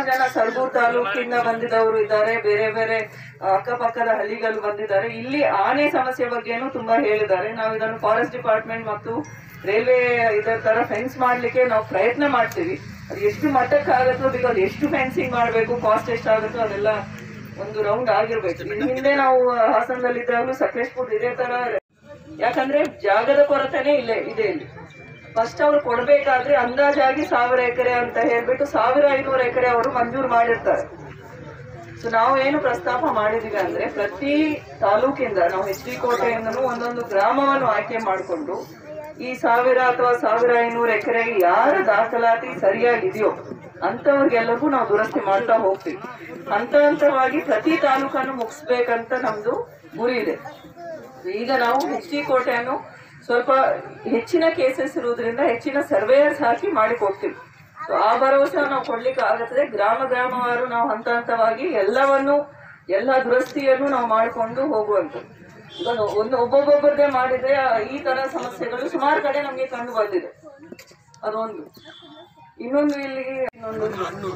ಜನ ಸರ್ಗೂರ್ ತಾಲೂಕಿಂದ ಬಂದಿದವರು ಇದ್ದಾರೆ ಬೇರೆ ಬೇರೆ ಆ, ಅಕ್ಕಪಕ್ಕದ ಹಳ್ಳಿಗಳು ಬಂದಿದ್ದಾರೆ ಇಲ್ಲಿ ಆನೆ ಸಮಸ್ಯೆ ಬಗ್ಗೆನೂ ತುಂಬಾ ಹೇಳಿದ್ದಾರೆ ನಾವು ಇದನ್ನು ಫಾರೆಸ್ಟ್ ಡಿಪಾರ್ಟ್ಮೆಂಟ್ ಮತ್ತು ರೈಲ್ವೆ ಇದರ ತರ ಫೆನ್ಸ್ ಮಾಡ್ಲಿಕ್ಕೆ ನಾವು ಪ್ರಯತ್ನ ಮಾಡ್ತೀವಿ ಅದು ಎಷ್ಟು ಮಟ್ಟಕ್ಕೆ ಆಗುತ್ತೋ ಬಿಕಾಸ್ ಎಷ್ಟು ಫೆನ್ಸಿಂಗ್ ಮಾಡಬೇಕು ಕಾಸ್ಟ್ ಎಷ್ಟಾಗುತ್ತೋ ಅದೆಲ್ಲ ಒಂದು ರೌಂಡ್ ಆಗಿರ್ಬೇಕು ಇನ್ ಹಿಂದೆ ನಾವು ಹಾಸನದಲ್ಲಿ ಇದ್ದಾಗಲೂ ಸಕಲೇಶ್ಪುರ್ ಇದೇ ತರ ಯಾಕಂದ್ರೆ ಜಾಗದ ಕೊರತೆನೇ ಇಲ್ಲೇ ಇದೆ ಇಲ್ಲಿ ಫಸ್ಟ್ ಅವ್ರು ಕೊಡ್ಬೇಕಾದ್ರೆ ಅಂದಾಜಾಗಿ ಸಾವಿರ ಎಕರೆ ಅಂತ ಹೇಳ್ಬಿಟ್ಟು ಸಾವಿರ ಐನೂರು ಎಕರೆ ಅವರು ಮಂಜೂರು ಮಾಡಿರ್ತಾರೆ ಸೊ ನಾವು ಏನು ಪ್ರಸ್ತಾಪ ಮಾಡಿದೀವಿ ಅಂದ್ರೆ ಪ್ರತಿ ತಾಲೂಕಿಂದ ನಾವು ಎಚ್ ಡಿ ಕೋಟೆಯಿಂದನೂ ಒಂದೊಂದು ಗ್ರಾಮವನ್ನು ಆಯ್ಕೆ ಮಾಡಿಕೊಂಡು ಈ ಸಾವಿರ ಅಥವಾ ಸಾವಿರ ಐನೂರು ಎಕರೆಗೆ ಯಾರ ದಾಖಲಾತಿ ಸರಿಯಾಗಿದೆಯೋ ಅಂತವ್ರಿಗೆಲ್ಲರಿಗೂ ನಾವು ದುರಸ್ತಿ ಮಾಡ್ತಾ ಹೋಗ್ತೀವಿ ಹಂತ ಹಂತವಾಗಿ ಪ್ರತಿ ತಾಲೂಕನ್ನು ಮುಗಿಸ್ಬೇಕಂತ ನಮ್ದು ಗುರಿ ಇದೆ ಈಗ ನಾವು ಎಚ್ ಡಿ ಕೋಟೆಯನ್ನು ಸ್ವಲ್ಪ ಹೆಚ್ಚಿನ ಕೇಸಸ್ ಇರುವುದರಿಂದ ಹೆಚ್ಚಿನ ಸರ್ವೇಯರ್ಸ್ ಹಾಕಿ ಮಾಡಿ ಕೊಡ್ತೀವಿ ಸೊ ಆ ಭರವಸೆ ನಾವು ಕೊಡ್ಲಿಕ್ಕೆ ಆಗುತ್ತದೆ ಗ್ರಾಮ ಗ್ರಾಮವಾರು ನಾವು ಹಂತ ಹಂತವಾಗಿ ಎಲ್ಲವನ್ನು ಎಲ್ಲ ದುರಸ್ತಿಯನ್ನು ನಾವು ಮಾಡಿಕೊಂಡು ಹೋಗುವಂಥದ್ದು ಇವಾಗ ಒಂದು ಒಬ್ಬೊಬ್ಬೊಬ್ಬರದೇ ಮಾಡಿದ್ರೆ ಆ, ಈ ತರ ಸಮಸ್ಯೆಗಳು ಸುಮಾರು ಕಡೆ ನಮಗೆ ಕಂಡು ಬಂದಿದೆ ಅದೊಂದು ಇನ್ನೊಂದು ಇಲ್ಲಿ ಇನ್ನೊಂದು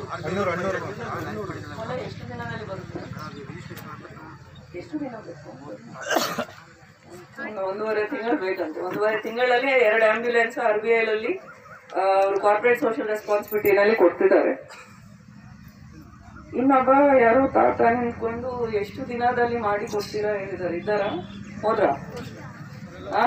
ಹೊಲ ಎಷ್ಟು ದಿನದಲ್ಲಿ ಬರುತ್ತೆ ಎಷ್ಟು ದಿನ ಬೇಕು ಒಂದು ಒಂದೂವರೆ ತಿಂಗಳು ಬೇಕಂತೆ ಒಂದೂವರೆ ತಿಂಗಳಲ್ಲಿ ಎರಡು ಆಂಬ್ಯುಲೆನ್ಸ್ ಆರ್ ಬಿ ಐಲಲ್ಲಿ ಅವರು ಕಾರ್ಪೊರೇಟ್ ಸೋಷಿಯಲ್ ರೆಸ್ಪಾನ್ಸಿಬಿಲಿಟಿನಲ್ಲಿ ಕೊಡ್ತಿದ್ದಾರೆ ಇನ್ನೊಬ್ಬ ಯಾರೋ ತಾತ ನಿಂತ್ಕೊಂಡು ಎಷ್ಟು ದಿನದಲ್ಲಿ ಮಾಡಿ ಕೊಡ್ತೀರಾ ಹೇಳಿದ್ದಾರೆ ಇದ್ದಾರಾ ಹೋದ್ರ ಆ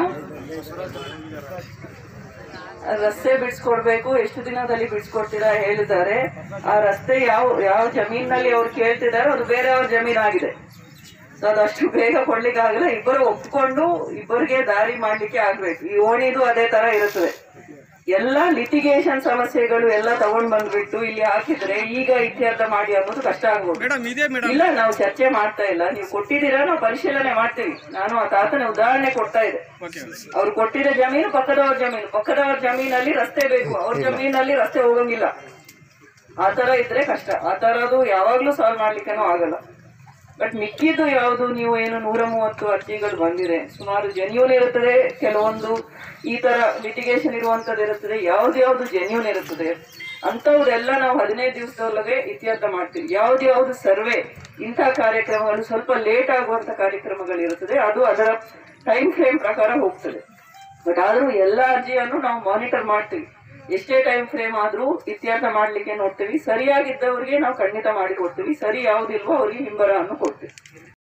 ರಸ್ತೆ ಬಿಡಿಸ್ಕೊಡ್ಬೇಕು ಎಷ್ಟು ದಿನದಲ್ಲಿ ಬಿಡಿಸ್ಕೊಡ್ತೀರಾ ಹೇಳಿದ್ದಾರೆ ಆ ರಸ್ತೆ ಯಾವ ಯಾವ ಜಮೀನಲ್ಲಿ ಅವ್ರು ಕೇಳ್ತಿದ್ದಾರೆ ಅದು ಬೇರೆ ಅವ್ರ ಜಮೀನಾಗಿದೆ ಸೊ ಅದಷ್ಟು ಬೇಗ ಕೊಡ್ಲಿಕ್ಕೆ ಆಗಲ್ಲ ಇಬ್ಬರು ಒಪ್ಕೊಂಡು ಇಬ್ಬರಿಗೆ ದಾರಿ ಮಾಡ್ಲಿಕ್ಕೆ ಆಗ್ಬೇಕು ಈ ಓಣಿದು ಅದೇ ತರ ಇರುತ್ತದೆ ಎಲ್ಲ ಲಿಟಿಗೇಷನ್ ಸಮಸ್ಯೆಗಳು ಎಲ್ಲ ತಗೊಂಡ್ ಬಂದ್ಬಿಟ್ಟು ಇಲ್ಲಿ ಹಾಕಿದ್ರೆ ಈಗ ಇತ್ಯರ್ಥ ಮಾಡಿ ಅನ್ನೋದು ಕಷ್ಟ ಆಗ್ಬೋದು ಮೇಡಮ್ ಇದೇ ಮೇಡಮ್ ಇಲ್ಲ ನಾವು ಚರ್ಚೆ ಮಾಡ್ತಾ ಇಲ್ಲ ನೀವು ಕೊಟ್ಟಿದ್ದೀರಾ ನಾವು ಪರಿಶೀಲನೆ ಮಾಡ್ತೀವಿ ನಾನು ಆ ತಾತನ ಉದಾಹರಣೆ ಕೊಡ್ತಾ ಇದೆ ಓಕೆ ಅವ್ರು ಕೊಟ್ಟಿರೋ ಜಮೀನು ಪಕ್ಕದವ್ರ ಜಮೀನು ಪಕ್ಕದವ್ರ ಜಮೀನಲ್ಲಿ ರಸ್ತೆ ಬೇಕು ಅವ್ರ ಜಮೀನಲ್ಲಿ ರಸ್ತೆ ಹೋಗಂಗಿಲ್ಲ ಆ ತರ ಇದ್ರೆ ಕಷ್ಟ ಆ ತರದು ಯಾವಾಗ್ಲೂ ಸಾಲ್ವ್ ಮಾಡ್ಲಿಕ್ಕೇನೂ ಆಗಲ್ಲ ಬಟ್ ಮಿಕ್ಕಿದ್ದು ಯಾವುದು ನೀವು ಏನು ನೂರ ಮೂವತ್ತು ಅರ್ಜಿಗಳು ಬಂದಿದೆ ಸುಮಾರು ಜೆನ್ಯೂನ್ ಇರುತ್ತದೆ ಕೆಲವೊಂದು ಈ ತರ ಲಿಟಿಗೇಷನ್ ಇರುವಂತದ್ದು ಇರುತ್ತದೆ ಯಾವ್ದು ಯಾವ್ದು ಜೆನ್ಯೂನ್ ಇರುತ್ತದೆ ಅಂತವ್ರೆಲ್ಲ ನಾವು ಹದಿನೈದು ದಿವಸದೊಳಗೆ ಇತ್ಯರ್ಥ ಮಾಡ್ತೀವಿ ಯಾವ್ದು ಯಾವ್ದು ಸರ್ವೆ ಇಂಥ ಕಾರ್ಯಕ್ರಮಗಳು ಸ್ವಲ್ಪ ಲೇಟ್ ಆಗುವಂತ ಕಾರ್ಯಕ್ರಮಗಳು ಇರುತ್ತದೆ ಅದು ಅದರ ಟೈಮ್ ಫ್ರೇಮ್ ಪ್ರಕಾರ ಹೋಗ್ತದೆ ಬಟ್ ಆದ್ರೂ ಎಲ್ಲ ಅರ್ಜಿಯನ್ನು ನಾವು ಮಾನಿಟರ್ ಮಾಡ್ತೀವಿ ಎಷ್ಟೇ ಟೈಮ್ ಫ್ರೇಮ್ ಆದ್ರೂ ಇತ್ಯರ್ಥ ಮಾಡ್ಲಿಕ್ಕೆ ನೋಡ್ತೀವಿ ಸರಿಯಾಗಿದ್ದವರಿಗೆ ನಾವು ಖಂಡಿತ ಮಾಡಿ ಕೊಡ್ತೀವಿ ಸರಿ ಯಾವ್ದಿಲ್ವೋ ಅವ್ರಿಗೆ ಹಿಂಬರವನ್ನು ಕೊಡ್ತೀವಿ